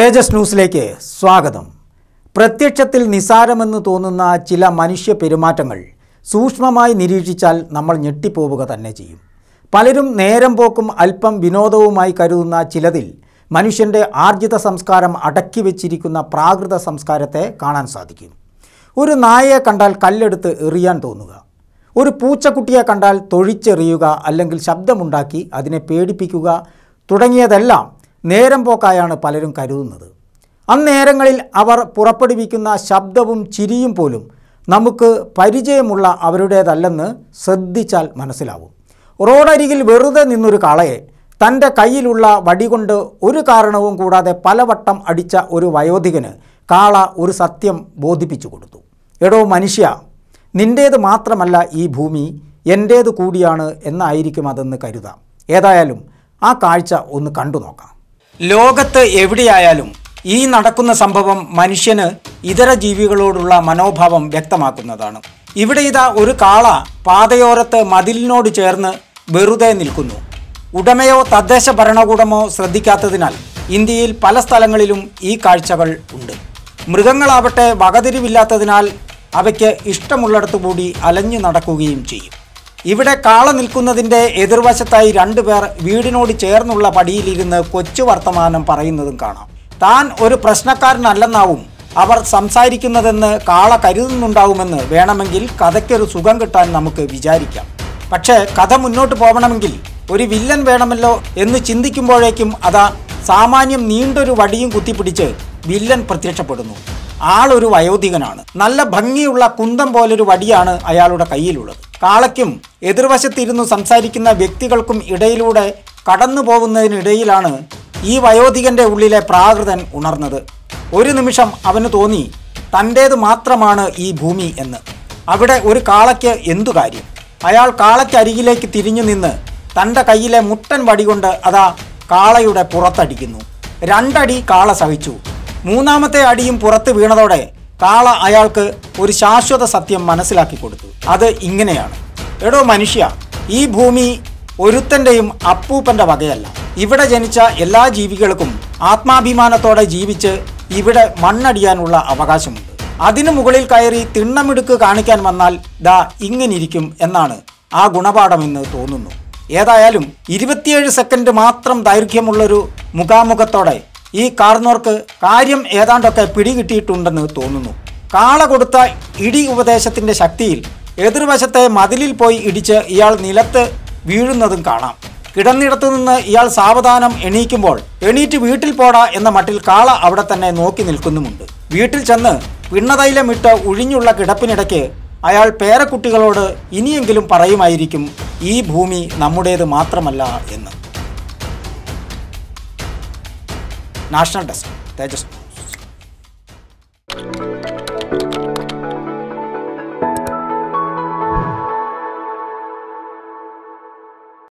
തേജസ് ന്യൂസിലേക്ക് സ്വാഗതം പ്രത്യക്ഷത്തിൽ നിസാരമെന്ന് തോന്നുന്ന ചില മനുഷ്യ പെരുമാറ്റങ്ങൾ സൂക്ഷ്മമായി നിരീക്ഷിച്ചാൽ നമ്മൾ ഞെട്ടിപ്പോവുക തന്നെ ചെയ്യും പലരും നേരം പോക്കും അല്പം വിനോദവുമായി കരുതുന്ന ചിലതിൽ മനുഷ്യൻ്റെ ആർജിത സംസ്കാരം അടക്കി വച്ചിരിക്കുന്ന പ്രാകൃത സംസ്കാരത്തെ കാണാൻ സാധിക്കും ഒരു നായയെ കണ്ടാൽ കല്ലെടുത്ത് എറിയാൻ തോന്നുക ഒരു പൂച്ചക്കുട്ടിയെ കണ്ടാൽ തൊഴിച്ചെറിയുക അല്ലെങ്കിൽ ശബ്ദമുണ്ടാക്കി അതിനെ പേടിപ്പിക്കുക തുടങ്ങിയതെല്ലാം നേരം പോക്കായാണ് പലരും കരുതുന്നത് അന്നേരങ്ങളിൽ അവർ പുറപ്പെടുവിക്കുന്ന ശബ്ദവും ചിരിയും പോലും നമുക്ക് പരിചയമുള്ള അവരുടേതല്ലെന്ന് ശ്രദ്ധിച്ചാൽ മനസ്സിലാവും റോഡരികിൽ വെറുതെ നിന്നൊരു കാളയെ തൻ്റെ കയ്യിലുള്ള വടികൊണ്ട് ഒരു കാരണവും കൂടാതെ പലവട്ടം അടിച്ച ഒരു വയോധികന് കാള ഒരു സത്യം ബോധിപ്പിച്ചു കൊടുത്തു എടോ മനുഷ്യ നിൻ്റേത് മാത്രമല്ല ഈ ഭൂമി എൻ്റേത് കൂടിയാണ് എന്നായിരിക്കും അതെന്ന് കരുതാം ഏതായാലും ആ കാഴ്ച ഒന്ന് കണ്ടു നോക്കാം ലോകത്ത് എവിടെയായാലും ഈ നടക്കുന്ന സംഭവം മനുഷ്യന് ഇതര ജീവികളോടുള്ള മനോഭാവം വ്യക്തമാക്കുന്നതാണ് ഇവിടെ ഇതാ ഒരു കാള പാതയോരത്ത് മതിലിനോട് ചേർന്ന് വെറുതെ നിൽക്കുന്നു ഉടമയോ തദ്ദേശ ഭരണകൂടമോ ശ്രദ്ധിക്കാത്തതിനാൽ ഇന്ത്യയിൽ പല സ്ഥലങ്ങളിലും ഈ കാഴ്ചകൾ ഉണ്ട് മൃഗങ്ങളാവട്ടെ വകതിരിവില്ലാത്തതിനാൽ അവയ്ക്ക് ഇഷ്ടമുള്ളിടത്തു കൂടി അലഞ്ഞു നടക്കുകയും ചെയ്യും ഇവിടെ കാള നിൽക്കുന്നതിൻ്റെ എതിർവശത്തായി രണ്ടുപേർ വീടിനോട് ചേർന്നുള്ള പടിയിലിരുന്ന് കൊച്ചു വർത്തമാനം പറയുന്നതും കാണാം താൻ ഒരു പ്രശ്നക്കാരനല്ലെന്നാവും അവർ സംസാരിക്കുന്നതെന്ന് കാള കരുതുന്നുണ്ടാവുമെന്ന് വേണമെങ്കിൽ കഥയ്ക്കൊരു സുഖം കിട്ടാൻ നമുക്ക് വിചാരിക്കാം പക്ഷേ കഥ മുന്നോട്ട് പോകണമെങ്കിൽ ഒരു വില്ലൻ വേണമല്ലോ എന്ന് ചിന്തിക്കുമ്പോഴേക്കും അതാ സാമാന്യം നീണ്ടൊരു വടിയും കുത്തിപ്പിടിച്ച് വില്ലൻ പ്രത്യക്ഷപ്പെടുന്നു ആളൊരു വയോധികനാണ് നല്ല ഭംഗിയുള്ള കുന്തം പോലൊരു വടിയാണ് അയാളുടെ കയ്യിലുള്ളത് കാളയ്ക്കും എതിർവശത്തിരുന്ന് സംസാരിക്കുന്ന വ്യക്തികൾക്കും ഇടയിലൂടെ കടന്നു പോകുന്നതിനിടയിലാണ് ഈ വയോധികന്റെ ഉള്ളിലെ പ്രാകൃതൻ ഉണർന്നത് ഒരു നിമിഷം അവന് തോന്നി തൻ്റേത് മാത്രമാണ് ഈ ഭൂമി എന്ന് അവിടെ ഒരു കാളയ്ക്ക് എന്തു കാര്യം അയാൾ കാളയ്ക്കരികിലേക്ക് തിരിഞ്ഞു നിന്ന് തൻ്റെ കയ്യിലെ മുട്ടൻ വടികൊണ്ട് അതാ കാളയുടെ പുറത്തടിക്കുന്നു രണ്ടടി കാള സഹിച്ചു മൂന്നാമത്തെ അടിയും പുറത്ത് വീണതോടെ കാള അയാൾക്ക് ഒരു ശാശ്വത സത്യം മനസ്സിലാക്കി കൊടുത്തു അത് ഇങ്ങനെയാണ് എടോ മനുഷ്യ ഈ ഭൂമി ഒരുത്തൻ്റെയും അപ്പൂപ്പൻ്റെ വകയല്ല ഇവിടെ ജനിച്ച എല്ലാ ജീവികൾക്കും ആത്മാഭിമാനത്തോടെ ജീവിച്ച് ഇവിടെ മണ്ണടിയാനുള്ള അവകാശമുണ്ട് അതിനു മുകളിൽ കയറി തിണ്ണമിടുക്ക് കാണിക്കാൻ വന്നാൽ ദാ ഇങ്ങനിരിക്കും എന്നാണ് ആ ഗുണപാഠമെന്ന് തോന്നുന്നു ഏതായാലും ഇരുപത്തിയേഴ് സെക്കൻഡ് മാത്രം ദൈർഘ്യമുള്ളൊരു മുഖാമുഖത്തോടെ ഈ കാർന്നോർക്ക് കാര്യം ഏതാണ്ടൊക്കെ പിടികിട്ടിയിട്ടുണ്ടെന്ന് തോന്നുന്നു കാള കൊടുത്ത ഇടി ഉപദേശത്തിന്റെ ശക്തിയിൽ എതിർവശത്തെ മതിലിൽ പോയി ഇടിച്ച് ഇയാൾ നിലത്ത് വീഴുന്നതും കാണാം കിടന്നിടത്തു നിന്ന് ഇയാൾ സാവധാനം എണീക്കുമ്പോൾ എണീറ്റ് വീട്ടിൽ പോടാ എന്ന മട്ടിൽ കാള അവിടെ തന്നെ നോക്കി നിൽക്കുന്നുമുണ്ട് വീട്ടിൽ ചെന്ന് പിണ്ണതൈലമിട്ട് ഒഴിഞ്ഞുള്ള കിടപ്പിനിടയ്ക്ക് അയാൾ പേരക്കുട്ടികളോട് ഇനിയെങ്കിലും പറയുമായിരിക്കും ഈ ഭൂമി നമ്മുടേത് മാത്രമല്ല എന്ന് നാഷണൽ ഡെസ്ക് തേജസ്